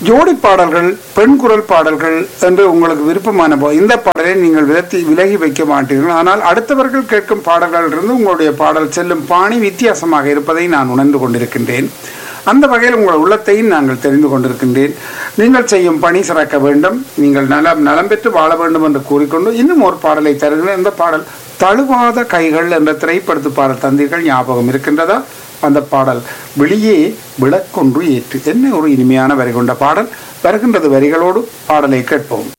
ஜோடி பாடல்கள் பெண் குரல் பாடல்கள் என்று உங்களுக்கு விருப்பமான போ இந்த பாடலை நீங்கள் விலத்தி விலகி வைக்க மாட்டீர்கள் ஆனால் அடுத்தவர்கள் கேட்கும் பாடல்களிலிருந்து உங்களுடைய பாடல் செல்லும் பாணி வித்தியாசமாக இருப்பதை நான் உணர்ந்து கொண்டிருக்கின்றேன் அந்த வகையில் உங்கள் உள்ளத்தையும் நாங்கள் தெரிந்து கொண்டிருக்கின்றேன் நீங்கள் செய்யும் பணி சிறக்க வேண்டும் நீங்கள் நலம் நலம் பெற்று வாழ வேண்டும் என்று கூறிக்கொண்டு இன்னும் ஒரு பாடலை தருகிறேன் இந்த பாடல் தழுவாத கைகள் என்ற திரைப்படத்து பாடல் தந்தீர்கள் ஞாபகம் இருக்கின்றதா அந்த பாடல் வெளியே விளக்கொன்று ஏற்று என்ன ஒரு இனிமையான வரி கொண்ட பாடல் வருகின்றது வரிகளோடு பாடலை கேட்போம்